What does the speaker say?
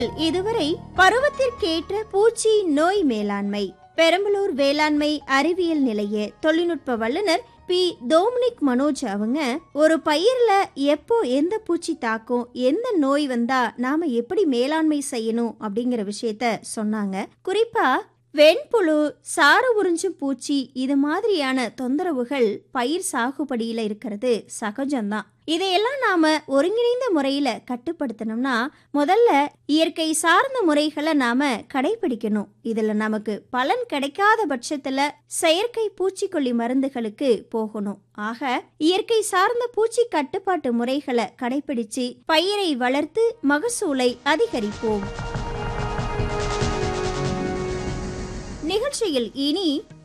இதுவரை பருவத்திற்கேற்ற பூச்சி நோய் மேலாண்மை பெரம்பலூர் வேளாண்மை அறிவியல் நிலைய தொழில்நுட்ப வல்லுநர் பி டோமினிக் மனோஜ் அவங்க ஒரு பயிர்ல எப்போ எந்த பூச்சி தாக்கும் எந்த நோய் வந்தா நாம எப்படி மேலாண்மை செய்யணும் அப்படிங்கிற விஷயத்த சொன்னாங்க குறிப்பா வெண்புழு சாறு உறிஞ்சும் பூச்சி இது மாதிரியான தொந்தரவுகள் பயிர் சாகுபடியில இருக்கிறது சகஜம்தான் இதையெல்லாம் நாம ஒருங்கிணைந்த முறையில கட்டுப்படுத்தணும்னா முதல்ல இயற்கை சார்ந்த முறைகளை நாம கடைபிடிக்கணும் இதுல நமக்கு பலன் கிடைக்காத பட்சத்துல செயற்கை பூச்சிக்கொல்லி மருந்துகளுக்கு போகணும் ஆக இயற்கை சார்ந்த பூச்சி கட்டுப்பாட்டு முறைகளை கடைபிடிச்சு பயிரை வளர்த்து மகசூலை அதிகரிப்போம் நிகழ்ச்சியில் இனி